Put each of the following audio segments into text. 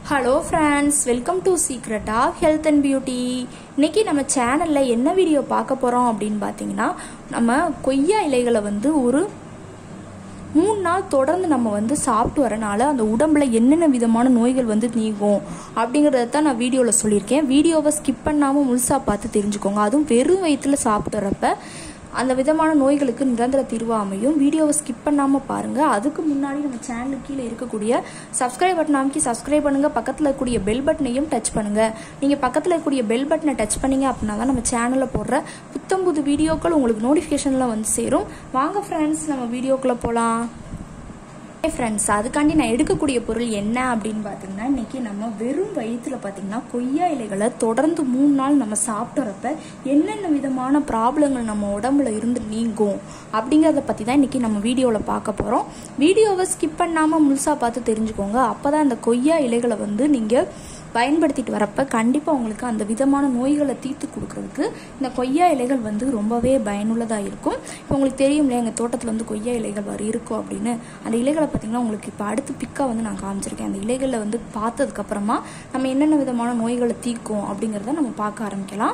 hello friends welcome to secret of health and beauty இன்னைக்கு நம்ம சேனலில் என்ன வீடியோ பார்க்க போகிறோம் அப்படின்னு பார்த்தீங்கன்னா நம்ம கொய்யா இலைகளை வந்து ஒரு மூணு நாள் தொடர்ந்து நம்ம வந்து சாப்பிட்டு வரனால அந்த உடம்புல என்னென்ன விதமான நோய்கள் வந்து நீங்கும் அப்படிங்கிறத தான் நான் வீடியோவில் சொல்லியிருக்கேன் வீடியோவை ஸ்கிப் பண்ணாமல் முழுசாக பார்த்து தெரிஞ்சுக்கோங்க அதுவும் வெறும் வயிற்றில் சாப்பிட்டு வரப்ப அந்த விதமான நோய்களுக்கு நிரந்தர தீர்வு அமையும் வீடியோவை ஸ்கிப் பண்ணாமல் பாருங்கள் அதுக்கு முன்னாடி நம்ம சேனலுக்கு கீழே இருக்கக்கூடிய சப்ஸ்கிரைப் பட்டன் அமைக்கி சப்ஸ்கிரைப் பண்ணுங்கள் பக்கத்தில் இருக்கக்கூடிய பெல் பட்டனையும் டச் பண்ணுங்கள் நீங்கள் பக்கத்தில் இருக்கக்கூடிய பெல் பட்டனை டச் பண்ணீங்க அப்படின்னா தான் நம்ம சேனலில் போடுற புத்தம் புது வீடியோக்கள் உங்களுக்கு நோட்டிஃபிகேஷனில் வந்து சேரும் வாங்க ஃப்ரெண்ட்ஸ் நம்ம வீடியோக்குள்ளே போகலாம் ஃப்ரெண்ட்ஸ் அதுக்காண்டி நான் எடுக்கக்கூடிய பொருள் என்ன அப்படின்னு பார்த்தீங்கன்னா இன்னைக்கு நம்ம வெறும் வயிற்றுல பார்த்தீங்கன்னா கொய்யா இலைகளை தொடர்ந்து மூணு நாள் நம்ம சாப்பிட்டு வரப்ப என்னென்ன விதமான ப்ராப்ளங்கள் நம்ம உடம்புல இருந்து நீங்கும் அப்படிங்கிறத பற்றி தான் இன்னைக்கு நம்ம வீடியோவில் பார்க்க போகிறோம் வீடியோவை ஸ்கிப் பண்ணாமல் முழுசாக பார்த்து தெரிஞ்சுக்கோங்க அப்போ தான் இந்த கொய்யா இலைகளை வந்து நீங்கள் பயன்படுத்திட்டு வரப்ப கண்டிப்பாக உங்களுக்கு அந்த விதமான நோய்களை தீர்த்து கொடுக்கறதுக்கு இந்த கொய்யா இலைகள் வந்து ரொம்பவே பயனுள்ளதாக இருக்கும் இப்போ உங்களுக்கு தெரியும் இல்லையா எங்கள் தோட்டத்தில் வந்து கொய்யா இலைகள் வர இருக்கும் அப்படின்னு அந்த இலைகளை பார்த்தீங்கன்னா உங்களுக்கு இப்போ அடுத்து பிக்கா வந்து நான் காமிச்சிருக்கேன் அந்த இலைகளில் வந்து பார்த்ததுக்கப்புறமா நம்ம என்னென்ன விதமான நோய்களை தீர்க்கும் அப்படிங்கிறத நம்ம பார்க்க ஆரம்பிக்கலாம்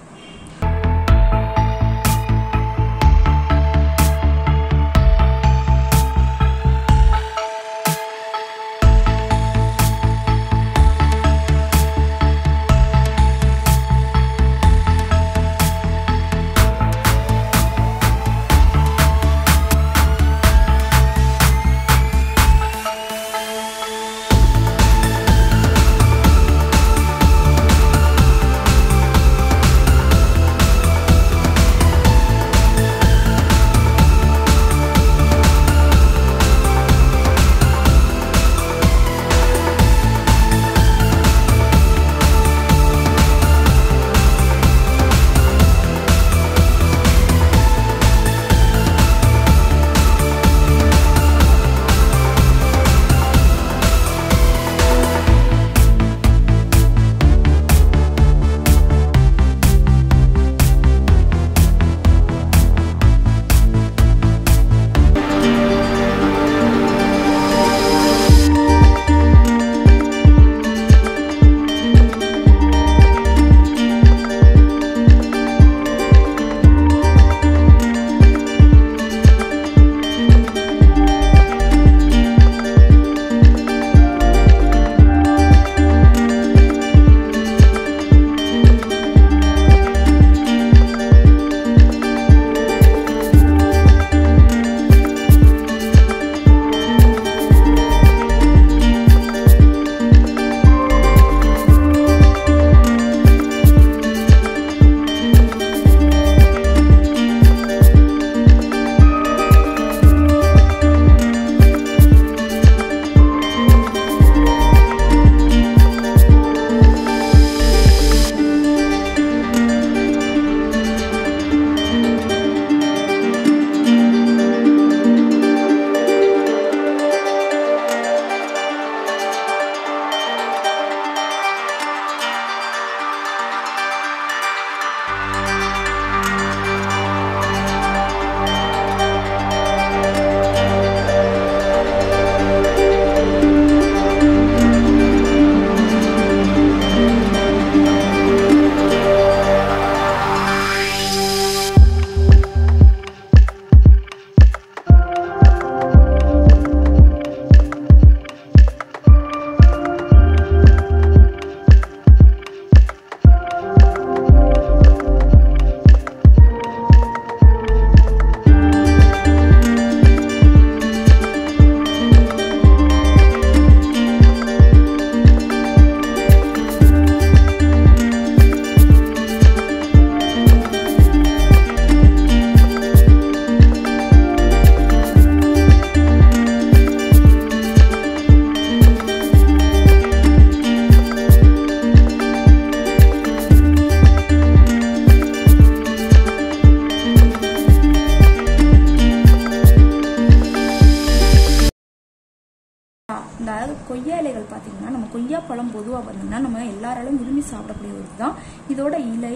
இந்த கொய்யா இலைகள் பார்த்தீங்கன்னா நம்ம கொய்யா பழம் பொதுவாக பார்த்தீங்கன்னா நம்ம எல்லாராலும் விரும்பி சாப்பிடக்கூடியது தான் இதோட இலை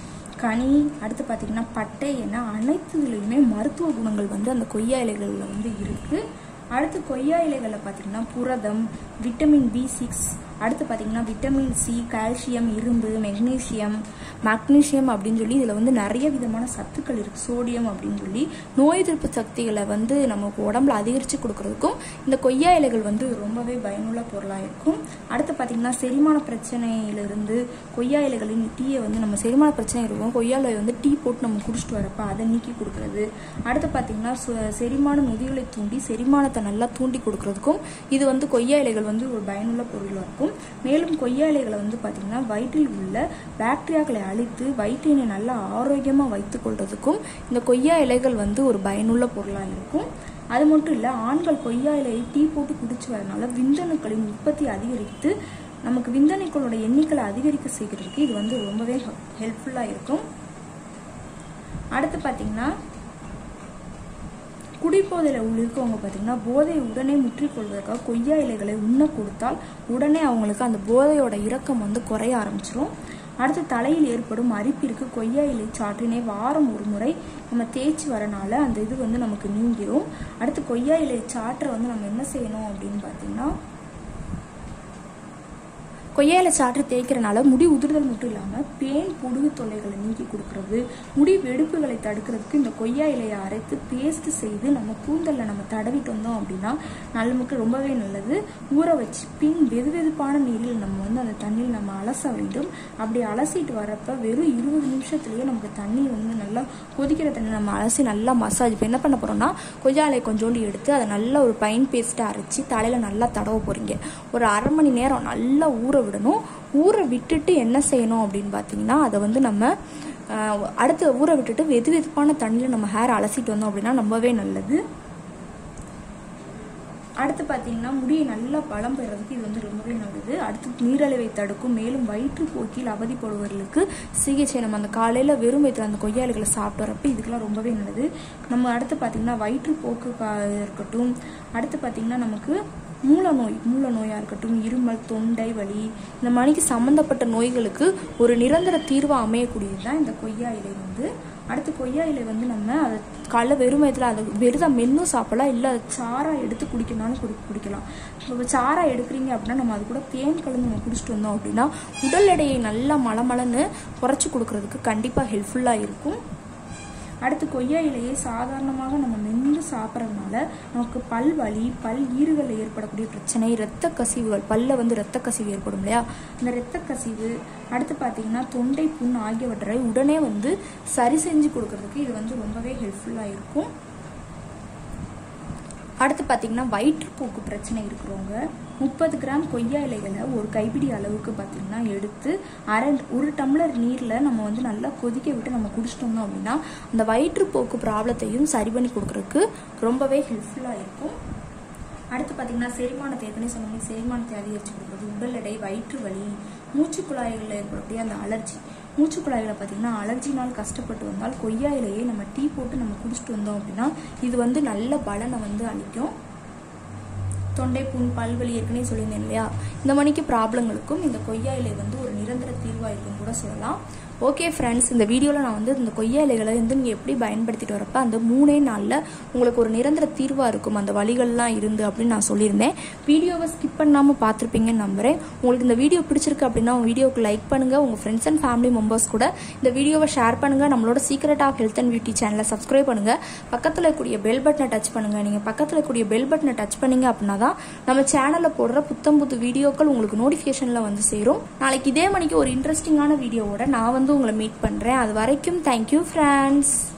கனி அடுத்து பார்த்தீங்கன்னா பட்டை என அனைத்துலையுமே மருத்துவ குணங்கள் வந்து அந்த கொய்யா இலைகளில் வந்து இருக்குது அடுத்து கொய்யா இலைகளில் பார்த்தீங்கன்னா புரதம் விட்டமின் பி சிக்ஸ் அடுத்து பார்த்தீங்கன்னா விட்டமின் சி கால்சியம் இரும்பு மெக்னீசியம் மக்னீசியம் அப்படின்னு சொல்லி இதில் வந்து நிறைய விதமான சத்துக்கள் இருக்குது சோடியம் அப்படின்னு சொல்லி நோய் எதிர்ப்பு சக்திகளை வந்து நமக்கு உடம்புல அதிகரித்து கொடுக்கறதுக்கும் இந்த கொய்யா இலைகள் வந்து ரொம்பவே பயனுள்ள பொருளாக இருக்கும் அடுத்து பார்த்தீங்கன்னா செரிமான பிரச்சனையிலிருந்து கொய்யா இலைகளின் டீயை வந்து நம்ம செரிமான பிரச்சனை இருக்கும் கொய்யா இலை வந்து டீ போட்டு நம்ம குடிச்சிட்டு வரப்ப அதை நீக்கி கொடுக்கறது அடுத்து பார்த்தீங்கன்னா சு- செரிமான நொதிகளை தூண்டி செரிமானத்தை நல்லா தூண்டி கொடுக்கறதுக்கும் இது வந்து கொய்யா இலைகள் வந்து ஒரு பயனுள்ள பொருளாக இருக்கும் மேலும் கொய்யா இலைகளை வந்து பார்த்தீங்கன்னா வயிற்றில் உள்ள பாக்டீரியாக்களை அழித்து வயிற்றினை நல்லா ஆரோக்கியமாக வைத்துக் கொள்றதுக்கும் இந்த கொய்யா இலைகள் வந்து ஒரு பயனுள்ள பொருளாக இருக்கும் அது மட்டும் இல்லை ஆண்கள் கொய்யா இலையை டீ போட்டு குடிச்சு வரனால விந்தணுக்களின் உற்பத்தி அதிகரித்து நமக்கு விந்தணுக்களோட எண்ணிக்கையை அதிகரிக்க செய்கிறதுக்கு இது வந்து ரொம்பவே ஹெல்ப்ஃபுல்லாக இருக்கும் அடுத்து பார்த்தீங்கன்னா குடிபோதையில் உள்ள இருக்கவங்க பார்த்தீங்கன்னா போதையை உடனே முற்றிக்கொள்வதற்காக கொய்யா இலைகளை உண்ண கொடுத்தால் உடனே அவங்களுக்கு அந்த போதையோட இறக்கம் வந்து குறைய ஆரம்பிச்சிரும் அடுத்து தலையில் ஏற்படும் அரிப்பிற்கு கொய்யா இலை சாற்றினை வாரம் ஒரு முறை நம்ம தேய்ச்சி வரனால அந்த இது வந்து நமக்கு நீங்கிரும் அடுத்து கொய்யா இலை சாற்றை வந்து நம்ம என்ன செய்யணும் அப்படின்னு பார்த்தீங்கன்னா கொய்யா இலை சாற்று தேய்க்கிறனால முடி உதிர்தல் மட்டும் இல்லாமல் பேன் பொடுகு தொல்லைகளை நீக்கி கொடுக்கறது முடி வெடிப்புகளை தடுக்கிறதுக்கு இந்த கொய்யா இலையை அரைத்து பேஸ்ட் செய்து நம்ம கூந்தலில் நம்ம தடவிட்டு வந்தோம் அப்படின்னா நமக்கு ரொம்பவே நல்லது ஊற வச்சு பின் வெது வெதுப்பான நீரில் நம்ம வந்து அந்த தண்ணியில் நம்ம அலச வேண்டும் அப்படி அலசிட்டு வரப்ப வெறும் இருபது நிமிஷத்துலேயே நமக்கு தண்ணி வந்து நல்லா கொதிக்கிற தண்ணி நம்ம அலசி நல்லா மசாஜ் இப்போ என்ன பண்ண போகிறோம்னா கொய்யா இலையை கொஞ்சோண்டு எடுத்து அதை நல்லா ஒரு பைன் பேஸ்ட்டாக அரைச்சி தலையில் நல்லா தடவ போகிறீங்க ஒரு அரை மணி நேரம் நல்லா ஊற விடணும் ஊற விட்டுட்டு என்ன செய்யணும் அப்படின்னு பார்த்தீங்கன்னா அதை வந்து நம்ம ஆஹ், அடுத்து ஊற விட்டுட்டு வெது வெதுப்பான தண்ணியில் நம்ம ஹேர் அலசிட்டு வந்தோம் அப்படின்னா ரொம்பவே நல்லது அடுத்து பார்த்தீங்கன்னா முடியை நல்லா பலம் பெறதுக்கு இது வந்து ரொம்பவே நல்லது அடுத்து நீரழிவை தடுக்கும் மேலும் வயிற்றுப்போக்கில் அவதிப்படுபவர்களுக்கு சிகிச்சை நம்ம அந்த காலையில் வெறும் வயிற்றுல அந்த கொய்யா இலைகளை சாப்பிட்டு வரப்ப இதுக்கெல்லாம் ரொம்பவே நல்லது நம்ம அடுத்து பார்த்தீங்கன்னா வயிற்றுப்போக்கு கா- இருக்கட்டும் அடுத்து பார்த்தீங்கன்னா நமக்கு மூல நோய் மூல நோயாக இருக்கட்டும் இருமல் தொண்டை வலி இந்த மாதிரிக்கு சம்மந்தப்பட்ட நோய்களுக்கு ஒரு நிரந்தர தீர்வாக அமையக்கூடியது தான் இந்த கொய்யா இலை வந்து அடுத்து கொய்யா இலை வந்து நம்ம அதை காலைல வெறும் வயதில் அதை வெறுதான் மென்னும் சாப்பிடலாம் இல்லை அதை சாரா எடுத்து குடிக்கணும்னாலும் குடி குடிக்கலாம் இப்போ சாரா எடுக்கிறீங்க அப்படின்னா நம்ம அது கூட தேன் கலந்து நம்ம குடிச்சிட்டு வந்தோம் அப்படின்னா உடல் எடையை நல்லா மலமலன்னு குறைச்சி கொடுக்கறதுக்கு கண்டிப்பாக ஹெல்ப்ஃபுல்லாக இருக்கும் அடுத்து கொய்யா இலையை சாதாரணமாக நம்ம மென்று சாப்பிட்றதுனால நமக்கு பல் வலி பல் ஈறுகளில் ஏற்படக்கூடிய பிரச்சனை இரத்த கசிவுகள் பல்ல வந்து இரத்த கசிவு ஏற்படும் இல்லையா அந்த இரத்த கசிவு அடுத்து பார்த்தீங்கன்னா தொண்டை புண் ஆகியவற்றை உடனே வந்து சரி செஞ்சு கொடுக்கறதுக்கு இது வந்து ரொம்பவே ஹெல்ப்ஃபுல்லாக இருக்கும் அடுத்து பார்த்தீங்கன்னா வயிற்றுப்போக்கு பிரச்சனை இருக்கிறவங்க முப்பது கிராம் கொய்யா இலைகளை ஒரு கைப்பிடி அளவுக்கு பார்த்தீங்கன்னா எடுத்து அரை ஒரு டம்ளர் நீரில் நம்ம வந்து நல்லா கொதிக்க விட்டு நம்ம குடிச்சிட்டோம்னா அப்படின்னா அந்த வயிற்றுப்போக்கு ப்ராப்ளத்தையும் சரி பண்ணி கொடுக்கறதுக்கு ரொம்பவே ஹெல்ப்ஃபுல்லாக இருக்கும் அடுத்து பார்த்தீங்கன்னா செரிமானத்தை ஏற்கனவே சொன்ன மாதிரி செரிமானத்தை அதிகரித்து கொடுக்குறது உடல் எடை வயிற்று வலி மூச்சு குழாய்களில் ஏற்படக்கூடிய அந்த அலர்ஜி மூச்சு குழாயில் பார்த்தீங்கன்னா அலர்ஜினால் கஷ்டப்பட்டு வந்தால் கொய்யா இலையை நம்ம டீ போட்டு நம்ம குடிச்சிட்டு வந்தோம் அப்படின்னா இது வந்து நல்ல பலனை வந்து அளிக்கும் தொண்டை புண் பல்வலி ஏற்கனவே சொல்லியிருந்தேன் இல்லையா இந்த மணிக்கு ப்ராப்ளங்களுக்கும் இந்த கொய்யா இலை வந்து ஒரு நிரந்தர தீர்வாக இருக்குன்னு கூட சொல்லலாம் ஓகே ஃப்ரெண்ட்ஸ் இந்த வீடியோவில் நான் வந்து இந்த கொய்யா இலைகளை வந்து நீங்கள் எப்படி பயன்படுத்திட்டு வரப்ப அந்த மூணே நாளில் உங்களுக்கு ஒரு நிரந்தர தீர்வாக இருக்கும் அந்த வலிகள்லாம் இருந்து அப்படின்னு நான் சொல்லியிருந்தேன் வீடியோவை ஸ்கிப் பண்ணாமல் பார்த்துருப்பீங்கன்னு நம்புறேன் உங்களுக்கு இந்த வீடியோ பிடிச்சிருக்கு அப்படின்னா உங்கள் வீடியோவுக்கு லைக் பண்ணுங்கள் உங்கள் ஃப்ரெண்ட்ஸ் அண்ட் ஃபேமிலி மெம்பர்ஸ் கூட இந்த வீடியோவை ஷேர் பண்ணுங்கள் நம்மளோட secret of health and beauty சேனலை சப்ஸ்கிரைப் பண்ணுங்கள் பக்கத்தில் இருக்கக்கூடிய பெல் பட்டனை டச் பண்ணுங்கள் நீங்கள் பக்கத்தில் இருக்கக்கூடிய பெல் பட்டனை டச் பண்ணீங்க அப்படின்னா தான் நம்ம சேனலில் போடுற புத்தம் புது வீடியோக்கள் உங்களுக்கு நோட்டிஃபிகேஷனில் வந்து சேரும் நாளைக்கு இதே மணிக்கு ஒரு இன்ட்ரெஸ்டிங்கான வீடியோவோட நான் வந்து உங்களை மீட் பண்ணுறேன் அது வரைக்கும் தேங்க்யூ ஃப்ரெண்ட்ஸ்